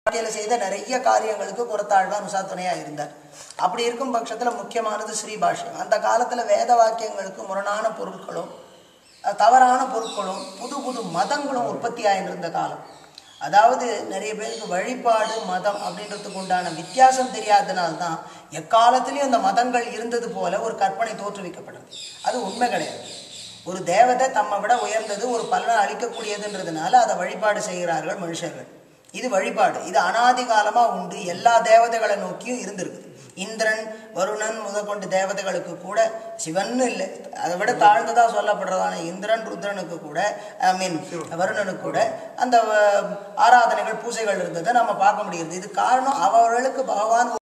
வாழ்க்கையில செய்த நிறைய காரியங்களுக்கு குரத்தாழ்வான் உஷா துணையா இருந்தார் அப்படி இருக்கும் பட்சத்துல முக்கியமானது ஸ்ரீபாஷ்யம் அந்த காலத்துல வேத வாக்கியங்களுக்கு முரணான பொருட்களும் அஹ், தவறான பொருட்களும் புது புது மதங்களும் உற்பத்தி ஆயிருந்த காலம் அதாவது நிறைய பேருக்கு வழிபாடு மதம் அப்படின்றதுக்கு உண்டான வித்தியாசம் தெரியாதனால்தான் எக்காலத்திலையும் அந்த மதங்கள் இருந்தது போல ஒரு கற்பனை தோற்றுவிக்கப்படுது அது உண்மை கிடையாது ஒரு தேவதை தம்மை விட உயர்ந்தது ஒரு பலனை அளிக்கக்கூடியதுன்றதுனால அதை வழிபாடு செய்கிறார்கள் மனுஷர்கள் இது வழிபாடு இது அனாதி காலமா உண்டு எல்லா தேவதைகளை நோக்கியும் இருந்திருக்குது இந்திரன் வருணன் முதற்கொண்டு தேவதைகளுக்கு கூட சிவன் இல்லை அதை விட தாழ்ந்ததா சொல்லப்படுறதான இந்திரன் ருத்ரனுக்கு கூட ஐ மீன் வருணனுக்கு கூட அந்த அஹ், ஆராதனைகள் பூஜைகள் இருந்ததை நம்ம பார்க்க முடியுது இது காரணம் அவர்களுக்கு பகவான்